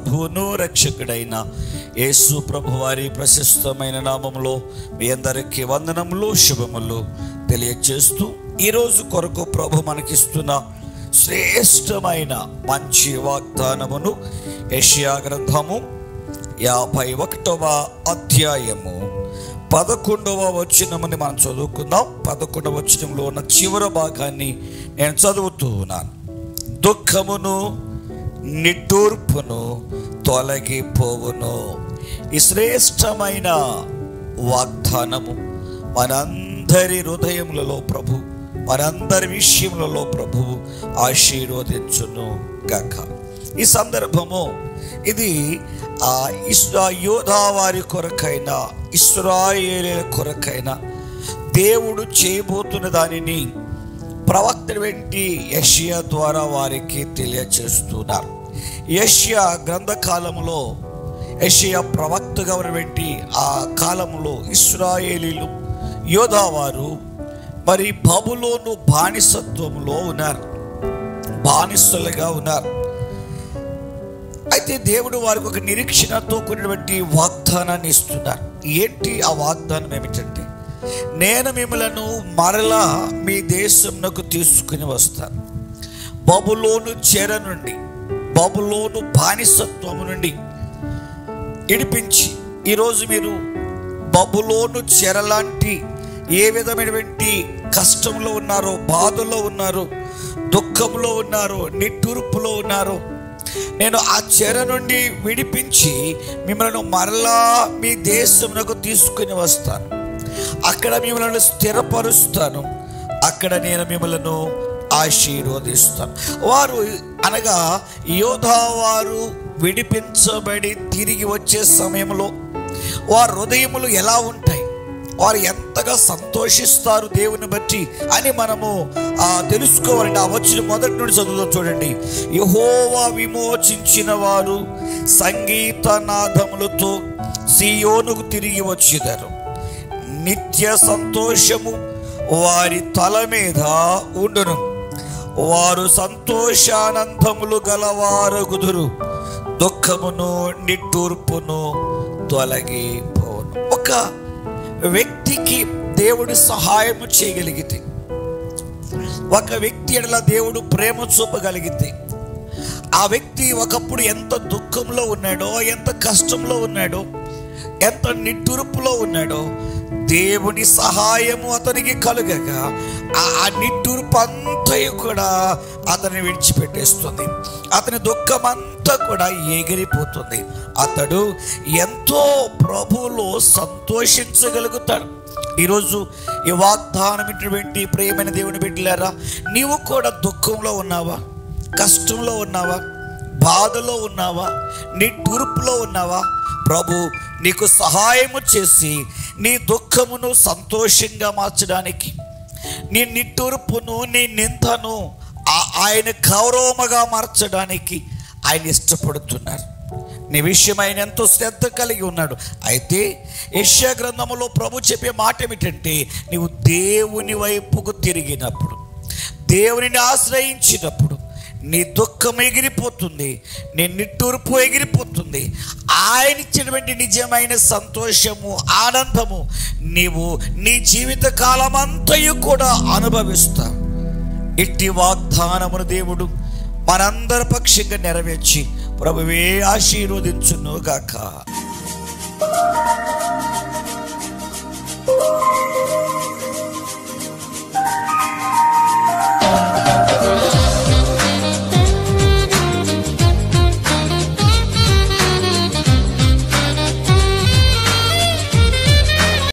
ప్రభువును రక్షకుడైన యేసు ప్రభు వారి ప్రశస్తమైన నామములో మీ అందరికీ వందనములు శుభములు తెలియచేస్తూ ఈరోజు కొరకు ప్రభు మనకిస్తున్న శ్రేష్టమైన మంచి వాగ్దానమును యెషయా గ్రంథము యాభై ఒకటవ అధ్యాయము పదకొండవ వచనముని మనం చదువుకుందాం పదకొండవ వచనంలో ఉన్న చివరి భాగాన్ని నేను చదువుతూ ఉన్నాను దుఃఖమును నిట్టూర్పును తొలగిపోవును ఈ శ్రేష్టమైన వాగ్దానము మనందరి హృదయములలో ప్రభు మనందరి విషయములలో ప్రభువు ఆశీర్వదించును గాక ఈ సందర్భము ఇది ఆ ఇస్రా యోధా వారి కొరకైన ఇస్రాయేలీల కొరకైన దేవుడు చేయబోతున్న దానిని ప్రవక్త వెంటి యషియా ద్వారా వారికి తెలియచేస్తున్నారు యషియా గ్రంథకాలంలో యషియా ప్రవక్తగా ఉన్నటువంటి ఆ కాలంలో ఇస్రాయేలీలు యోధావారు మరి బబులోను బానిసత్వంలో ఉన్నారు బానిసలుగా ఉన్నారు అయితే దేవుడు వారికి ఒక నిరీక్షణతో కూడినటువంటి వాగ్దానాన్ని ఇస్తున్నారు ఏంటి ఆ వాగ్దానం ఏమిటంటే నేను మిమ్మలను మరలా మీ దేశంనకు తీసుకుని వస్తాను బబులోను చెర నుండి బబులోను బానిసత్వము నుండి ఇడిపించి ఈరోజు మీరు బబులోను చెరలాంటి ఏ విధమైనటువంటి కష్టంలో ఉన్నారో బాధలో ఉన్నారో దుఃఖంలో ఉన్నారో నిట్టూర్పులో ఉన్నారో నేను ఆ చెర నుండి విడిపించి మిమ్మల్ని మరలా మీ దేశమునకు తీసుకుని వస్తాను అక్కడ మిమ్మల్ని స్థిరపరుస్తాను అక్కడ నేను మిమ్మల్ని ఆశీర్వదిస్తాను వారు అనగా యోధా వారు విడిపించబడి తిరిగి వచ్చే సమయంలో వారి హృదయములు ఎలా ఉంటాయి వారు ఎంతగా సంతోషిస్తారు దేవుని బట్టి అని మనము ఆ తెలుసుకోవాలండి ఆ వచ్చిన మొదటి నుండి చదువుతాం చూడండి యహోవా విమోచించిన వారు సంగీత నాదములతో సియోనుకు తిరిగి వచ్చేదారు నిత్య సంతోషము వారి తల మీద ఉండును వారు సంతోషానందములు గలవారగుదురు దుఃఖమును నిట్టూర్పును తొలగిపోను ఒక వ్యక్తికి దేవుడు సహాయము చేయగలిగితే ఒక వ్యక్తి ఎడల దేవుడు ప్రేమ చూపగలిగితే ఆ వ్యక్తి ఒకప్పుడు ఎంత దుఃఖంలో ఉన్నాడో ఎంత కష్టంలో ఉన్నాడో ఎంత నిట్టూర్పులో ఉన్నాడో దేవుని సహాయము అతనికి కలుగగా ఆ నిట్టూర్పు అంతయు కూడా అతన్ని విడిచిపెట్టేస్తుంది అతని దుఃఖం అంతా కూడా ఎగిరిపోతుంది అతడు ఎంతో ప్రభువులో సంతోషించగలుగుతాడు ఈరోజు ఈ వాగ్దానం ఇటువంటి ప్రేమైన దేవుని బిడ్డలారా నీవు కూడా దుఃఖంలో ఉన్నావా కష్టంలో ఉన్నావా బాధలో ఉన్నావా నీ తూర్పులో ఉన్నావా ప్రభు నీకు సహాయము చేసి నీ దుఃఖమును సంతోషంగా మార్చడానికి నీ నిట్టూర్పును నీ నిందను ఆ- ఆయన గౌరవముగా మార్చడానికి ఆయన ఇష్టపడుతున్నారు నీ విషయం ఆయన ఎంతో శ్రద్ధ కలిగి ఉన్నాడు అయితే యెషయా గ్రంథములో ప్రభు చెప్పే మాట ఏమిటంటే నీవు దేవుని వైపుకు తిరిగినప్పుడు దేవునిని ఆశ్రయించినప్పుడు నీ దుఃఖం ఎగిరిపోతుంది నీ నిట్టూర్పు ఎగిరిపోతుంది ఆయన ఇచ్చినటువంటి నిజమైన సంతోషము ఆనందము నీవు నీ జీవిత కాలం అంతయు కూడా అనుభవిస్తావు ఇట్టి వాగ్దానమును దేవుడు మనందరి పక్షంగా నెరవేర్చి ప్రభువే ఆశీర్వదించును గాక